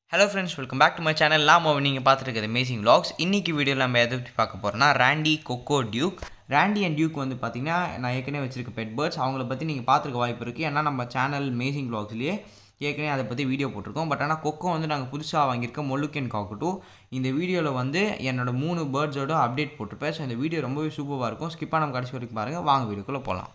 hello friends welcome back to my channel நாம நீங்கள் பார்த்துருக்குது amazing vlogs இன்னைக்கு வீடியோவில் நம்ம எதை பற்றி பார்க்க போகிறோம்னா Randy Coco Duke Randy and Duke வந்து பார்த்தீங்கன்னா நான் ஏற்கனவே வச்சிருக்க பெட் பேர்ட்ஸ் அவங்கள பற்றி நீங்கள் பார்த்துருக்க வாய்ப்பு இருக்குது ஏன்னா நம்ம சேனல் மேசிங் vlogsலேயே ஏற்கனவே அதை பற்றி வீடியோ போட்டிருக்கோம் பட் ஆனால் கொக்கோ வந்து நாங்கள் புதுசாக வாங்கியிருக்க மொல்லுக்கன் காக்கட்டும் இந்த வீடியோவில் வந்து என்னோட மூணு பேர்ட்ஸோட அப்டேட் போட்டிருப்பேன் ஸோ இந்த வீடியோ ரொம்பவே சூப்பராக இருக்கும் ஸ்கிப்பாக நம்ம கடைசி வரைக்கும் பாருங்கள் வாங்க வீடியோக்குள்ளே போகலாம்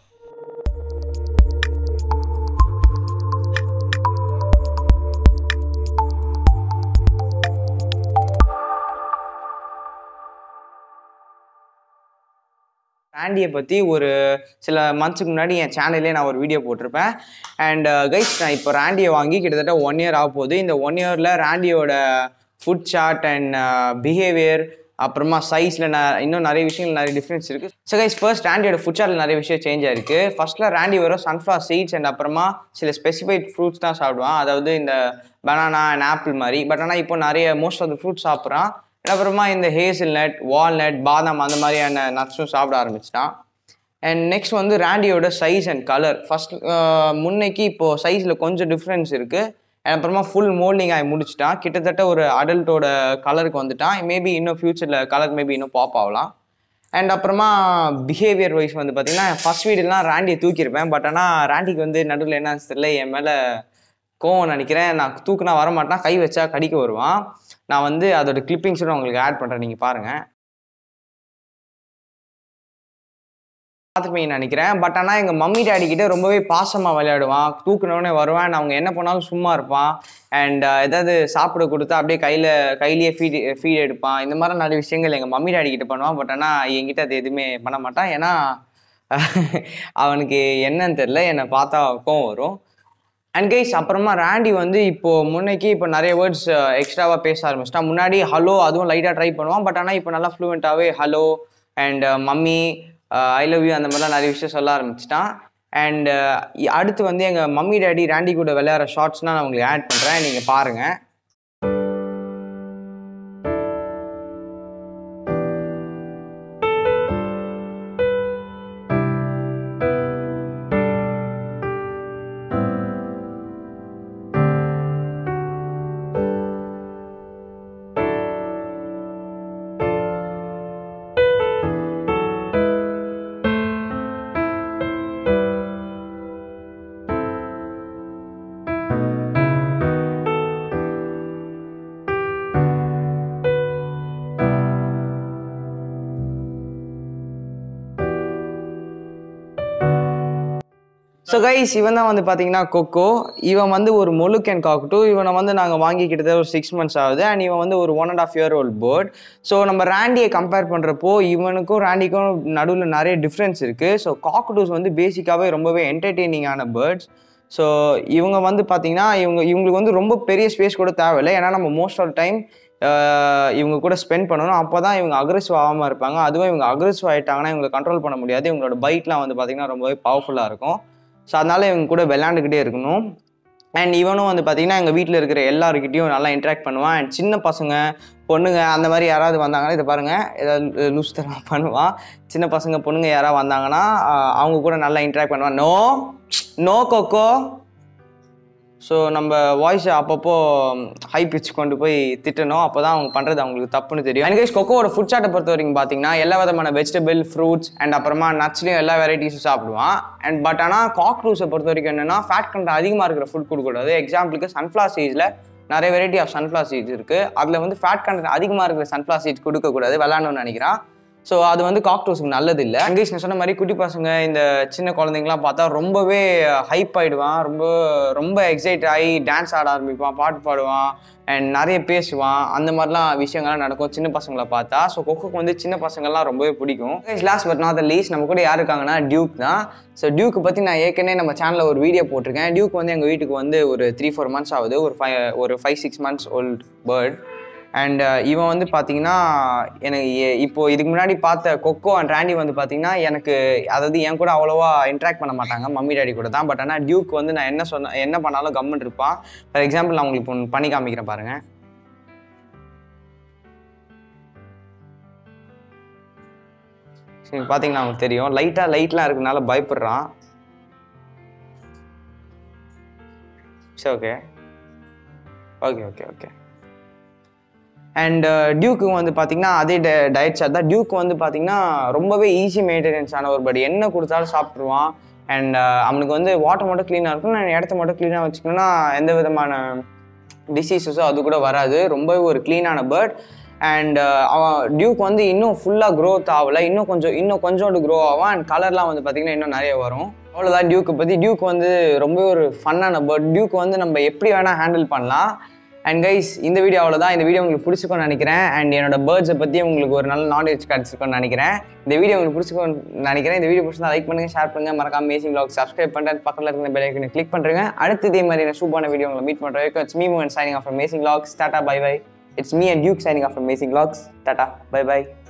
ராண்டியை பற்றி ஒரு சில மந்த்ஸுக்கு முன்னாடி என் சேனல்லே நான் ஒரு வீடியோ போட்டிருப்பேன் அண்ட் கைஸ் நான் இப்போ ராண்டியை வாங்கி கிட்டத்தட்ட ஒன் இயர் ஆக போகுது இந்த ஒன் இயரில் ராண்டியோட ஃபுட் சார்ட் அண்ட் பிஹேவியர் அப்புறமா சைஸில் நான் இன்னும் நிறைய விஷயங்கள் நிறைய டிஃப்ரென்ஸ் இருக்குது ஸோ கைஸ் ஃபர்ஸ்ட் ராண்டியோட ஃபுட் சார்ட்டில் நிறைய விஷயம் சேஞ்ச் ஆயிருக்கு ஃபர்ஸ்ட்டில் ராண்டி வரும் சன்ஃப்ளவர் சீட்ஸ் அண்ட் அப்புறமா சில ஸ்பெசிஃபைட் ஃப்ரூட்ஸ் தான் சாப்பிடுவான் அதாவது இந்த பனானா அண்ட் ஆப்பிள் மாதிரி பட் ஆனால் இப்போ நிறைய மோஸ்ட் ஆஃப் த ஃப்ரூட்ஸ் சாப்பிட்றான் அப்புறமா இந்த ஹேசில் நட் வால்நட் பாதாம் அந்த மாதிரியான நட்ஸும் சாப்பிட ஆரம்பிச்சிட்டான் அண்ட் நெக்ஸ்ட் வந்து ராண்டியோட சைஸ் அண்ட் கலர் ஃபர்ஸ்ட் முன்னைக்கு இப்போது சைஸில் கொஞ்சம் டிஃப்ரென்ஸ் இருக்குது அண்ட் அப்புறமா ஃபுல் மோல்டிங் ஆகி முடிச்சிட்டான் கிட்டத்தட்ட ஒரு அடல்ட்டோட கலருக்கு வந்துட்டான் மேபி இன்னும் ஃப்யூச்சரில் கலர் மேபி இன்னும் பாப் ஆகலாம் அண்ட் அப்புறமா பிஹேவியர் வைஸ் வந்து பார்த்தீங்கன்னா ஃபர்ஸ்ட் வீடுலாம் ராண்டியை தூக்கியிருப்பேன் பட் ஆனால் ராண்டிக்கு வந்து நடுவில் என்ன தெரியல என் மேலே கோவம் நினைக்கிறேன் நான் தூக்குனா வரமாட்டான் கை வச்சா கடிக்க வருவான் நான் வந்து அதோட கிளிப்பிங்ஸோட உங்களுக்கு ஆட் பண்ணுறேன் நீங்கள் பாருங்கள் பார்த்துருப்பீங்கன்னு நினைக்கிறேன் பட் ஆனால் எங்கள் மம்மி டேடி கிட்ட ரொம்பவே பாசமாக விளையாடுவான் தூக்குனோடனே வருவான் அவங்க என்ன பண்ணாலும் சும்மா இருப்பான் அண்ட் ஏதாவது சாப்பிட கொடுத்தா அப்படியே கையில் கையிலேயே ஃபீட் ஃபீட் எடுப்பான் இந்த மாதிரி நிறைய விஷயங்கள் எங்கள் மம்மி டேடி கிட்ட பண்ணுவான் பட் ஆனால் என்கிட்ட அது எதுவுமே பண்ண மாட்டான் ஏன்னா அவனுக்கு என்னன்னு தெரில என்னை பார்த்தா கோவம் வரும் அண்ட் கைஸ் அப்புறமா ராண்டி வந்து இப்போ முன்னைக்கு இப்போ நிறைய வேர்ட்ஸ் எக்ஸ்ட்ராவாக பேச ஆரம்பிச்சிட்டான் முன்னாடி ஹலோ அதுவும் லைட்டாக ட்ரை பண்ணுவான் பட் ஆனால் இப்போ நல்லா ஃப்ளூவெண்ட்டாகவே hello and mummy I love you அந்த மாதிரிலாம் நிறைய விஷயம் சொல்ல ஆரம்பிச்சிட்டான் அண்ட் அடுத்து வந்து எங்கள் மம்மி டேடி ராண்டி கூட விளையாடுற ஷார்ட்ஸ்னால் நான் உங்களுக்கு ஆட் பண்ணுறேன் நீங்கள் பாருங்கள் ஸோ கைஸ் இவன் தான் வந்து பார்த்தீங்கன்னா கொக்கோ இவன் வந்து ஒரு மொலுக்கன் காக்கட்டும் இவனை வந்து நாங்கள் வாங்கி கிட்டத்தட்ட ஒரு சிக்ஸ் மந்த்ஸ் ஆகுது அண்ட் இவன் வந்து ஒரு one and half year old bird so நம்ம ராண்டியை கம்பேர் பண்ணுறப்போ இவனுக்கும் ராண்டிக்கும் நடுவில் நிறைய டிஃப்ரென்ஸ் இருக்குது ஸோ காக்கட்டூஸ் வந்து பேசிக்காகவே ரொம்பவே என்டர்டெய்னிங்கான பேர்ட்ஸ் ஸோ இவங்க வந்து பார்த்தீங்கன்னா இவங்க இவங்களுக்கு வந்து ரொம்ப பெரிய ஸ்பேஸ் கூட தேவையில்லை ஏன்னா நம்ம மோஸ்ட் ஆஃப் டைம் இவங்க கூட ஸ்பெண்ட் பண்ணணும் அப்போ தான் இவங்க அக்ரெசிவ் ஆகாமல் இருப்பாங்க அதுவும் இவங்க அக்ரெசிவ் ஆகிட்டாங்கன்னா இவங்களை கண்ட்ரோல் பண்ண முடியாது இவங்களோட பைட்லாம் வந்து பார்த்திங்கன்னா ரொம்பவே பவர்ஃபுல்லாக இருக்கும் ஸோ அதனால இவங்க கூட விளையாண்டுக்கிட்டே இருக்கணும் அண்ட் இவனும் வந்து பார்த்திங்கன்னா எங்கள் வீட்டில் இருக்கிற எல்லாருக்கிட்டையும் நல்லா இன்ட்ராக்ட் பண்ணுவான் அண்ட் சின்ன பசங்க பொண்ணுங்க அந்த மாதிரி யாராவது வந்தாங்கன்னா இதை பாருங்கள் ஏதாவது லூஸ் தரமாக பண்ணுவான் சின்ன பசங்க பொண்ணுங்க யாராவது வந்தாங்கன்னா அவங்க கூட நல்லா இன்ட்ராக்ட் பண்ணுவான் நோ நோ கொக்கோ ஸோ நம்ம வாய்ஸை அப்பப்போ ஹை பிச் கொண்டு போய் திட்டணும் அப்போ தான் அவங்க பண்ணுறது அவங்களுக்கு தப்புன்னு தெரியும் அண்ட் கைஸ் கொக்கோவோட ஃபுட் சார்ட்டை பொறுத்த வரைக்கும் பார்த்தீங்கன்னா எல்லா விதமான வெஜிடபிள் ஃப்ரூட்ஸ் அண்ட் அப்புறமா நட்ஸ்லையும் எல்லா வெரைட்டிஸும் சாப்பிடுவான் அண்ட் பட் ஆனால் காக்ரூஸை பொறுத்த வரைக்கும் என்னென்னா ஃபேட் கண்டென்ட் அதிகமாக இருக்கிற ஃபுட் கொடுக்கக்கூடாது எக்ஸாம்பிளுக்கு சன்ஃப்ளவர் சீட்ஸில் நிறைய வெரைட்டி ஆஃப் சன்ஃப்ளவர் சீட்ஸ் இருக்குது அதில் வந்து ஃபேட் கண்டென்ட் அதிகமாக இருக்கிற சன்ஃப்ளவர் சீட்ஸ் கொடுக்கக்கூடாது விளாடணும்னு நினைக்கிறான் ஸோ அது வந்து காக்டோஸுக்கு நல்லது இல்லை அங்கேஷ் நான் சொன்ன மாதிரி குட்டி பசங்க இந்த சின்ன குழந்தைங்களாம் பார்த்தா ரொம்பவே ஹைப் ஆகிடுவான் ரொம்ப ரொம்ப எக்ஸைட் ஆகி டான்ஸ் ஆட ஆரம்பிப்பான் பாட்டு பாடுவான் அண்ட் நிறைய பேசுவான் அந்த மாதிரிலாம் விஷயங்கள்லாம் நடக்கும் சின்ன பசங்களை பார்த்தா ஸோ கொக்கோக்கு வந்து சின்ன பசங்கள்லாம் ரொம்பவே பிடிக்கும் last but not the least நம்ம கூட யார் இருக்காங்கன்னா டியூக் தான் ஸோ டியூக்கு பற்றி நான் ஏற்கனவே நம்ம சேனலில் ஒரு வீடியோ போட்டிருக்கேன் டியூக் வந்து எங்கள் வீட்டுக்கு வந்து ஒரு த்ரீ ஃபோர் மந்த்ஸ் ஆகுது ஒரு ஃபைவ் ஒரு five six months old bird and இவன் வந்து பார்த்தீங்கன்னா எனக்கு இப்போ இதுக்கு முன்னாடி பார்த்த கொக்கோ அண்ட் ராண்டி வந்து பார்த்தீங்கன்னா எனக்கு அதாவது என் கூட அவ்வளோவா இன்ட்ராக்ட் பண்ண மாட்டாங்க மம்மி டேடி கூட தான் பட் ஆனால் டியூக் வந்து நான் என்ன சொன்ன என்ன பண்ணாலும் கம்மன் இருப்பான் ஃபார் எக்ஸாம்பிள் நான் உங்களுக்கு ஒன்று பண்ணி காமிக்கிறேன் பாருங்கள் சரி பார்த்தீங்கன்னா அவங்களுக்கு தெரியும் லைட்டாக லைட்லாம் இருக்கனால பயப்படுறான் சரி okay okay okay okay and Duke வந்து பார்த்தீங்கன்னா அதே டயட் சார்ட் தான் டியூக் வந்து பார்த்தீங்கன்னா ரொம்பவே ஈஸி மெயின்டெனன்ஸ் ஆன ஒரு பட் என்ன கொடுத்தாலும் சாப்பிட்ருவான் அண்ட் அவனுக்கு வந்து வாட்டர் மட்டும் க்ளீனாக இருக்கும் நான் இடத்த மட்டும் க்ளீனாக வச்சுக்கணும்னா எந்த விதமான டிசீஸஸோ அது கூட வராது ரொம்பவே ஒரு க்ளீனான பேர்ட் அண்ட் அவன் டியூக் வந்து இன்னும் ஃபுல்லாக க்ரோத் ஆகலை இன்னும் கொஞ்சம் இன்னும் கொஞ்சோண்டு க்ரோ ஆகும் அண்ட் கலர்லாம் வந்து பார்த்திங்கன்னா இன்னும் நிறைய வரும் அவ்வளோதான் டியூக்கை பற்றி டியூக் வந்து ரொம்ப ஒரு ஃபன்னான பேர்ட் டியூக் வந்து நம்ம எப்படி வேணால் ஹேண்டில் பண்ணலாம் அண்ட் கைஸ் இந்த வீடியோ அவ்வளோதான் இந்த வீடியோ உங்களுக்கு பிடிச்சிருக்கும்னு நினைக்கிறேன் அண்ட் என்னோட பேர்ட்ஸை பற்றி உங்களுக்கு ஒரு நல்ல நாலேஜ் கிடச்சிருக்கும்னு நினைக்கிறேன் இந்த வீடியோ உங்களுக்கு பிடிச்சிருக்கும்னு நினைக்கிறேன் இந்த வீடியோ பிடிச்சிருந்தா லைக் பண்ணுங்கள் ஷேர் பண்ணுங்கள் மறக்காம மேசிங் வ்ளாக் சப்ஸ்கிரைப் பண்ணிட்டு பக்கத்தில் இருக்கிற பெல் ஐக்கனை கிளிக் பண்ணுறேங்க அடுத்து இதே மாதிரி நான் சூப்பான வீடியோ உங்களை மீட் பண்ணுற வரைக்கும் இட்ஸ் மீ மூவன் சைனிங் ஆஃப் மேசிங் வ்ளாக்ஸ் டாட்டா bye bye it's me and Duke signing off மேசிங் வ்ளாக்ஸ் டாட்டா பை பை